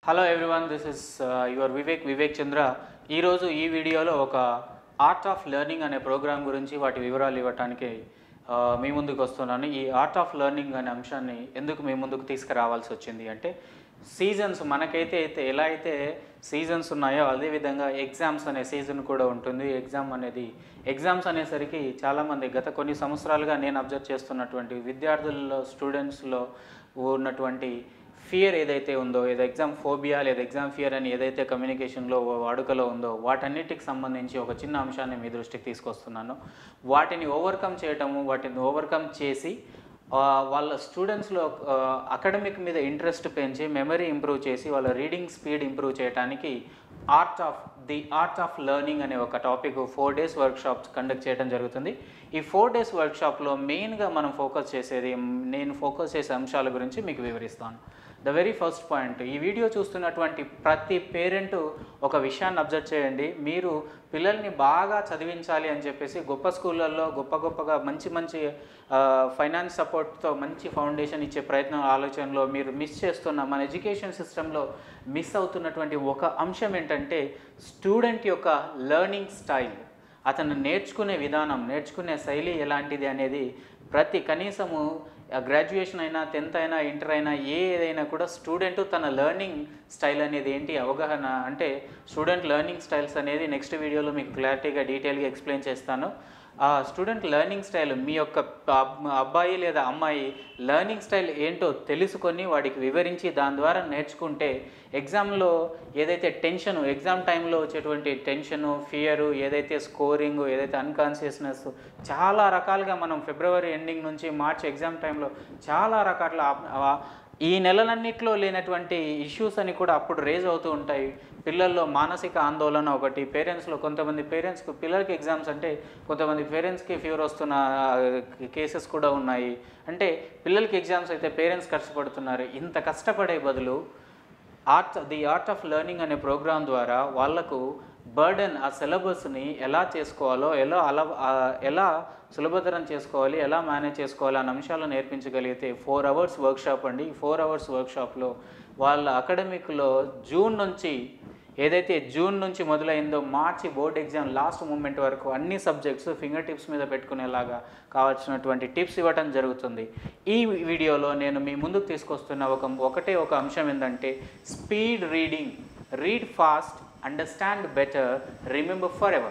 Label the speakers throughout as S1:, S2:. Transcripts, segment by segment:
S1: Hello everyone this is your Vivek Vivek Chandra ఈరోజు ఈ వీడియోలో ఒక ఆర్ట్ ఆఫ్ లెర్నింగ్ అనే ప్రోగ్రామ్ గురించి వాటి వివరాలు ఇవ్వటానికి ఆ, మీ ముందుకు వస్తున్నాను ఈ ఆర్ట్ ఆఫ్ లెర్నింగ్ అనే అంశాన్ని ఎందుకు మీ ముందుకు తీసుకురావాల్సి వచ్చింది అంటే సీజన్స్ మనకైతే అయితే ఎలా అయితే సీజన్స్ ఉన్నాయో అదేవిధంగా ఎగ్జామ్స్ అనే సీజన్ కూడా ఉంటుంది ఎగ్జామ్ అనేది ఎగ్జామ్స్ అనేసరికి చాలామంది గత కొన్ని సంవత్సరాలుగా నేను అబ్జర్వ్ చేస్తున్నటువంటి విద్యార్థుల్లో స్టూడెంట్స్లో ఉన్నటువంటి ఫియర్ ఏదైతే ఉందో ఏదో ఎగ్జామ్ ఫోబియా లేదా ఎగ్జామ్ ఫియర్ అని ఏదైతే కమ్యూనికేషన్లో వాడుకలో ఉందో వాటన్నిటికి సంబంధించి ఒక చిన్న అంశాన్ని మీ దృష్టికి తీసుకొస్తున్నాను వాటిని ఓవర్కమ్ చేయటము వాటిని ఓవర్కమ్ చేసి ఆ, వాళ్ళ స్టూడెంట్స్లో అకాడమిక్ మీద ఇంట్రెస్ట్ పెంచి మెమరీ ఇంప్రూవ్ చేసి వాళ్ళ రీడింగ్ స్పీడ్ ఇంప్రూవ్ చేయడానికి art of the art of learning అనే ఒక topic four days workshops conduct చేయడం జరుగుతుంది ఈ ఫోర్ డేస్ వర్క్షాప్లో మెయిన్గా మనం ఫోకస్ చేసేది నేను ఫోకస్ చేసే అంశాల గురించి మీకు వివరిస్తాను ద వెరీ ఫస్ట్ పాయింట్ ఈ వీడియో చూస్తున్నటువంటి ప్రతి పేరెంట్ ఒక విషయాన్ని అబ్జర్వ్ చేయండి మీరు పిల్లల్ని బాగా చదివించాలి అని చెప్పేసి గొప్ప స్కూళ్ళల్లో గొప్ప గొప్పగా మంచి మంచి ఫైనాన్స్ సపోర్ట్తో మంచి ఫౌండేషన్ ఇచ్చే ప్రయత్నం ఆలోచనలో మీరు మిస్ చేస్తున్న మన ఎడ్యుకేషన్ సిస్టంలో మిస్ అవుతున్నటువంటి ఒక అంశం ఏంటంటే స్టూడెంట్ యొక్క లెర్నింగ్ స్టైల్ అతను నేర్చుకునే విధానం నేర్చుకునే శైలి ఎలాంటిది అనేది ప్రతి కనీసము గ్రాడ్యుయేషన్ అయినా టెన్త్ అయినా ఇంటర్ అయినా ఏ ఏదైనా కూడా స్టూడెంట్ తన లెర్నింగ్ స్టైల్ అనేది ఏంటి అవగాహన అంటే స్టూడెంట్ లెర్నింగ్ స్టైల్స్ అనేది నెక్స్ట్ వీడియోలో మీకు క్లారిటీగా డీటెయిల్గా ఎక్స్ప్లెయిన్ చేస్తాను ఆ స్టూడెంట్ లెర్నింగ్ స్టైల్ మీ యొక్క అబ్- అబ్బాయి లేదా అమ్మాయి లెర్నింగ్ స్టైల్ ఏంటో తెలుసుకొని వాడికి వివరించి దాని ద్వారా నేర్చుకుంటే ఎగ్జామ్లో ఏదైతే టెన్షన్ ఎగ్జామ్ టైంలో వచ్చేటువంటి టెన్షను ఫియరు ఏదైతే స్కోరింగ్ ఏదైతే అన్కాన్షియస్నెస్ చాలా రకాలుగా మనం ఫిబ్రవరి ఎండింగ్ నుంచి మార్చ్ ఎగ్జామ్ టైంలో చాలా రకాల ఆ- ఆ- ఈ నెలలన్నిట్లో లేనటువంటి ఇష్యూస్ అని కూడా అప్పుడు రేజ్ అవుతూ ఉంటాయి పిల్లల్లో మానసిక ఆందోళన ఒకటి పేరెంట్స్లో కొంతమంది పేరెంట్స్కి పిల్లలకి ఎగ్జామ్స్ అంటే కొంతమంది పేరెంట్స్కి ఫీవర్ వస్తున్న కేసెస్ కూడా ఉన్నాయి అంటే పిల్లలకి ఎగ్జామ్స్ అయితే పేరెంట్స్ కష్టపడుతున్నారు ఇంత కష్టపడే బదులు art the art of learning అనే ప్రోగ్రాం ద్వారా వాళ్లకు బర్డెన్ ఆ సిలబస్ని ఎలా చేసుకోవాలో ఎలా అలా ఆ, ఎలా సులభతరం చేసుకోవాలి ఎలా మేనేజ్ చేసుకోవాలి అనే అంశాలు నేర్పించగలిగితే ఫోర్ అవర్స్ వర్క్షాప్ అండి ఈ ఫోర్ అవర్స్ వర్క్షాప్లో వాళ్ళ అకాడమిక్లో జూన్ నుంచి ఏదైతే జూన్ నుంచి మొదలైందో మార్చి బోర్డ్ ఎగ్జామ్ లాస్ట్ మూమెంట్ వరకు అన్ని సబ్జెక్ట్స్ ఫింగర్ టిప్స్ మీద పెట్టుకునేలాగా కావాల్సినటువంటి టిప్స్ ఇవ్వటం జరుగుతుంది ఈ వీడియోలో నేను మీ ముందుకు తీసుకొస్తున్న ఒక ఒకటే ఒక అంశం ఏంటంటే speed reading read fast understand better remember forever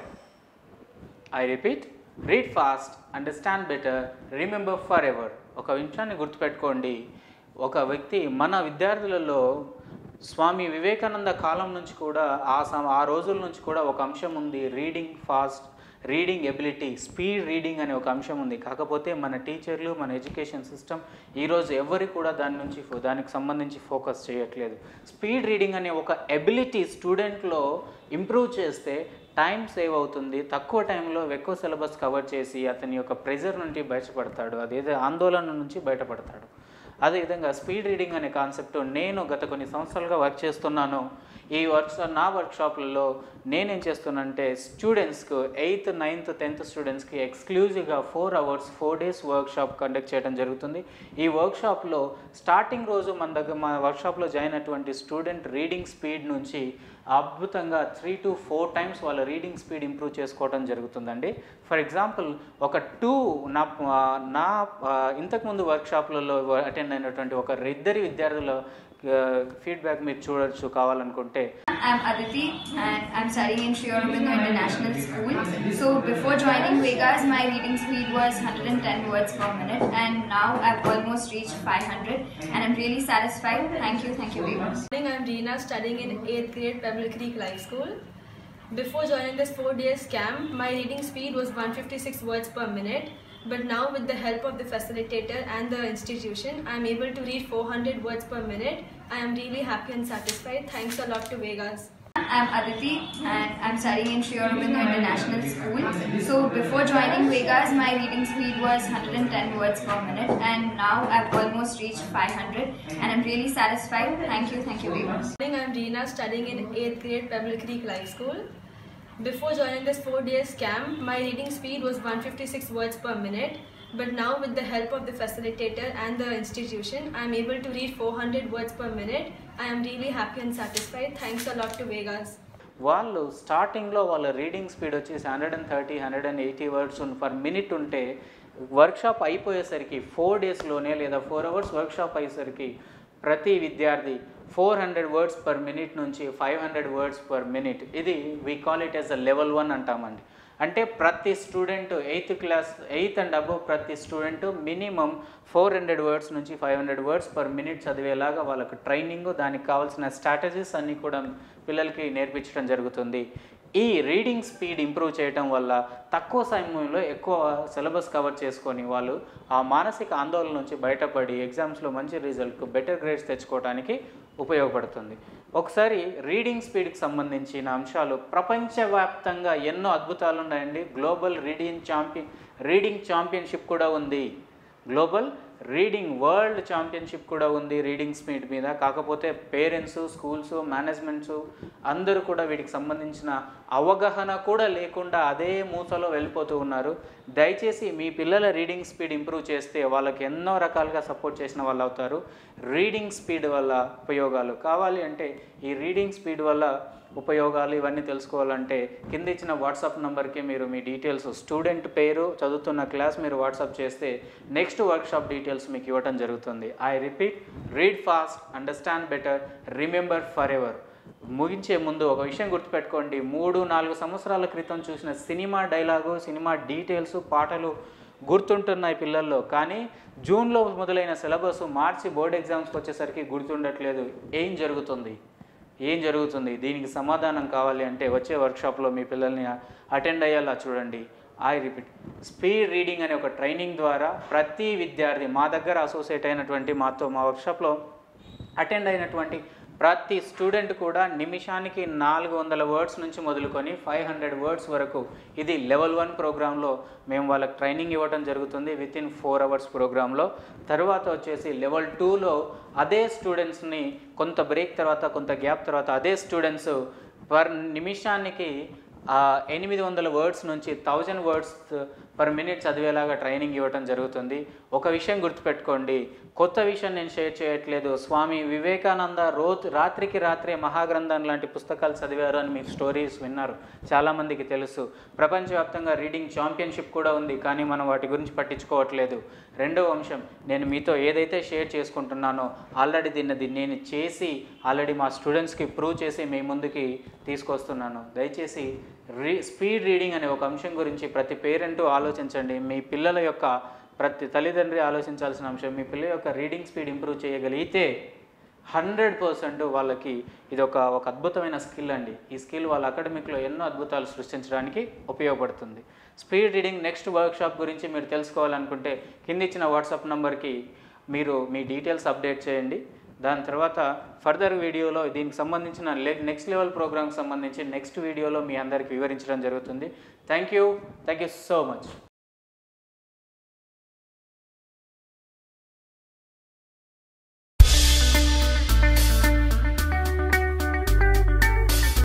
S1: I repeat read fast understand better remember forever ఒక విషయాన్ని గుర్తుపెట్టుకోండి ఒక వ్యక్తి మన విద్యార్థులలో స్వామి వివేకానంద కాలం నుంచి కూడా ఆ సమ ఆ రోజుల నుంచి కూడా ఒక అంశం ఉంది reading fast reading ability speed reading అనే ఒక అంశం ఉంది కాకపోతే మన టీచర్లు మన ఎడ్యుకేషన్ సిస్టమ్ ఈరోజు ఎవరు కూడా దాని నుంచి ఫో- దానికి సంబంధించి ఫోకస్ చేయట్లేదు స్పీడ్ రీడింగ్ అనే ఒక ఎబిలిటీ స్టూడెంట్లో ఇంప్రూవ్ చేస్తే టైం సేవ్ అవుతుంది తక్కువ టైంలో ఎక్కువ సిలబస్ కవర్ చేసి అతని యొక్క ప్రెజర్ నుండి బయటపడతాడు అదేదో ఆందోళన నుంచి బయటపడతాడు అదేవిధంగా స్పీడ్ రీడింగ్ అనే కాన్సెప్ట్ నేను గత కొన్ని సంవత్సరాలుగా వర్క్ చేస్తున్నాను ఈ వర్క్ నా వర్క్షాప్లలో నేనేం చేస్తున్నానంటే స్టూడెంట్స్కు ఎయిత్ నైన్త్ టెన్త్ స్టూడెంట్స్కి ఎక్స్క్లూజివ్గా four hours four days workshop conduct చేయడం జరుగుతుంది ఈ వర్క్షాప్లో స్టార్టింగ్ రోజు మన దగ్గర మా వర్క్షాప్లో జాయిన్ అయినటువంటి స్టూడెంట్ రీడింగ్ స్పీడ్ నుంచి అద్భుతంగా త్రీ టు ఫోర్ టైమ్స్ వాళ్ళ రీడింగ్ స్పీడ్ ఇంప్రూవ్ చేసుకోవడం జరుగుతుందండి ఫర్ ఎగ్జాంపుల్ ఒక టూ నా నా ఆ, ఇంతకుముందు వర్క్షాప్లలో అటెండ్ అయినటువంటి ఒక ఇద్దరి విద్యార్థుల ఫీడ్బ్యాక్ మీరు చూడొచ్చు కావాలనుకుంటే
S2: I'm Aditi and I'm studying in Sri Aurobindo International School. So before joining Vegas, my reading speed was 110 words per minute and now I've almost reached 500 and I'm really satisfied. Thank you, thank you Vegas.
S3: morning, I'm Reena studying in 8th grade Pebble Creek Life School. Before joining this 4 days camp, my reading speed was 156 words per minute. But now, with the help of the facilitator and the institution, I'm able to read 400 words per minute. I am really happy and satisfied. Thanks a lot to Vegas.
S2: I'm Aditi and I'm studying in Sri Aurobindo International School. So before joining Vegas, my reading speed was 110 words per minute and now I've almost reached 500 and I'm really satisfied. Thank you, thank you Vegas.
S3: morning, I'm Reena studying in 8th grade Pebble Creek Life School. Before joining this 4 days camp, my reading speed was 156 words per minute. But now, with the help of the facilitator and the institution, I am able to read 400 words per minute. I am really happy and satisfied. Thanks a lot to Vegas.
S1: వాళ్ళు స్టార్టింగ్లో వాళ్ళ reading speed వచ్చేసి hundred and thirty hundred and eighty words per minute ఉంటే workshop అయిపోయేసరికి four డేస్లోనే లేదా four hours workshop అయ్యేసరికి ప్రతి విద్యార్థి four hundred words per minute నుంచి five hundred words per minute ఇది we call it as a level one అంటామండి అంటే ప్రతి student eighth class eighth and above ప్రతి student minimum four hundred words నుంచి five hundred words per minute చదివేలాగా వాళ్ళకు training దానికి కావాల్సిన స్ట్రాటజీస్ అన్నీ కూడా పిల్లలకి నేర్పించడం జరుగుతుంది ఈ రీడింగ్ స్పీడ్ ఇంప్రూవ్ చేయడం వల్ల తక్కువ సమయంలో ఎక్కువ సిలబస్ కవర్ చేసుకొని వాళ్ళు ఆ మానసిక ఆందోళన నుంచి బయటపడి ఎగ్జామ్స్లో మంచి రిజల్ట్ బెటర్ గ్రేడ్స్ తెచ్చుకోవడానికి ఉపయోగపడుతుంది ఒకసారి రీడింగ్ స్పీడ్కి సంబంధించిన అంశాలు ప్రపంచవ్యాప్తంగా ఎన్నో అద్భుతాలు ఉన్నాయండి global reading champion reading championship కూడా ఉంది గ్లోబల్ రీడింగ్ వరల్డ్ ఛాంపియన్షిప్ కూడా ఉంది రీడింగ్ స్పీడ్ మీద కాకపోతే పేరెంట్స్ స్కూల్స్ మేనేజ్మెంట్స్ అందరూ కూడా వీటికి సంబంధించిన అవగాహన కూడా లేకుండా అదే మూసలో వెళ్ళిపోతూ ఉన్నారు దయచేసి మీ పిల్లల రీడింగ్ స్పీడ్ ఇంప్రూవ్ చేస్తే వాళ్ళకి ఎన్నో రకాలుగా సపోర్ట్ చేసిన వాళ్ళు అవుతారు రీడింగ్ స్పీడ్ వల్ల ఉపయోగాలు కావాలి అంటే ఈ రీడింగ్ స్పీడ్ వల్ల ఉపయోగాలు ఇవన్నీ తెలుసుకోవాలంటే కింద ఇచ్చిన వాట్సాప్ నెంబర్కి మీరు మీ డీటెయిల్స్ స్టూడెంట్ పేరు చదువుతున్న క్లాస్ మీరు వాట్సాప్ చేస్తే నెక్స్ట్ వర్క్షాప్ డీటెయిల్స్ మీకు ఇవ్వడం జరుగుతుంది I repeat read fast understand better remember forever ముగించే ముందు ఒక విషయం గుర్తుపెట్టుకోండి మూడు నాలుగు సంవత్సరాల క్రితం చూసిన సినిమా డైలాగు సినిమా డీటెయిల్స్ పాటలు గుర్తుంటున్నాయి పిల్లల్లో కానీ జూన్లో మొదలైన సిలబస్ మార్చి బోర్డ్ ఎగ్జామ్స్కి వచ్చేసరికి గుర్తుండట్లేదు ఏం జరుగుతుంది ఏం జరుగుతుంది దీనికి సమాధానం కావాలి అంటే వచ్చే వర్క్షాప్లో మీ పిల్లల్ని అటెండ్ అయ్యేలా చూడండి ఐ రిపీట్ స్పీడ్ రీడింగ్ అనే ఒక ట్రైనింగ్ ద్వారా ప్రతి విద్యార్థి మా దగ్గర అసోసియేట్ అయినటువంటి మాతో మా వర్క్షాప్లో అటెండ్ అయినటువంటి ప్రతి స్టూడెంట్ కూడా నిమిషానికి నాలుగు వందల వర్డ్స్ నుంచి మొదలుకొని ఫైవ్ హండ్రెడ్ వర్డ్స్ వరకు ఇది లెవెల్ వన్ ప్రోగ్రాంలో మేము వాళ్ళకి ట్రైనింగ్ ఇవ్వడం జరుగుతుంది విత్ ఇన్ ఫోర్ అవర్స్ ప్రోగ్రాంలో తర్వాత వచ్చేసి లెవెల్ టూలో అదే స్టూడెంట్స్ని కొంత బ్రేక్ తర్వాత కొంత గ్యాప్ తర్వాత అదే స్టూడెంట్స్ పర్ నిమిషానికి ఆ ఎనిమిది వందల వర్డ్స్ నుంచి థౌజండ్ వర్డ్స్ పర్ మినిట్ చదివేలాగా ట్రైనింగ్ ఇవ్వడం జరుగుతుంది ఒక విషయం గుర్తుపెట్టుకోండి కొత్త విషయం నేను షేర్ చేయట్లేదు స్వామి వివేకానంద రోజు రాత్రికి రాత్రే మహాగ్రంథం లాంటి పుస్తకాలు చదివారు అని మీకు స్టోరీస్ విన్నారు చాలామందికి తెలుసు ప్రపంచవ్యాప్తంగా రీడింగ్ ఛాంపియన్షిప్ కూడా ఉంది కానీ మనం వాటి గురించి పట్టించుకోవట్లేదు రెండవ అంశం నేను మీతో ఏదైతే షేర్ చేసుకుంటున్నానో ఆల్రెడీ దీన్ని నేను చేసి ఆల్రెడీ మా స్టూడెంట్స్కి ప్రూవ్ చేసి మీ ముందుకి తీసుకొస్తున్నాను దయచేసి రీ స్పీడ్ రీడింగ్ అనే ఒక అంశం గురించి ప్రతి పేరెంట్ ఆలోచించండి మీ పిల్లల యొక్క ప్రతి తల్లిదండ్రి ఆలోచించాల్సిన అంశం మీ పిల్లల యొక్క రీడింగ్ స్పీడ్ ఇంప్రూవ్ చేయగలిగితే హండ్రెడ్ పర్సెంట్ వాళ్ళకి ఇది ఒక ఒక అద్భుతమైన స్కిల్ అండి ఈ స్కిల్ వాళ్ళ అకాడమిక్లో ఎన్నో అద్భుతాలు సృష్టించడానికి ఉపయోగపడుతుంది స్పీడ్ రీడింగ్ నెక్స్ట్ వర్క్షాప్ గురించి మీరు తెలుసుకోవాలనుకుంటే కింద ఇచ్చిన వాట్సాప్ నెంబర్కి మీరు మీ డీటెయిల్స్ అప్డేట్ చేయండి దాని తర్వాత ఫర్దర్ వీడియోలో దీనికి సంబంధించిన నెక్స్ట్ లెవెల్ ప్రోగ్రామ్కి సంబంధించి నెక్స్ట్ వీడియోలో మీ అందరికి వివరించడం జరుగుతుంది thank you thank you so much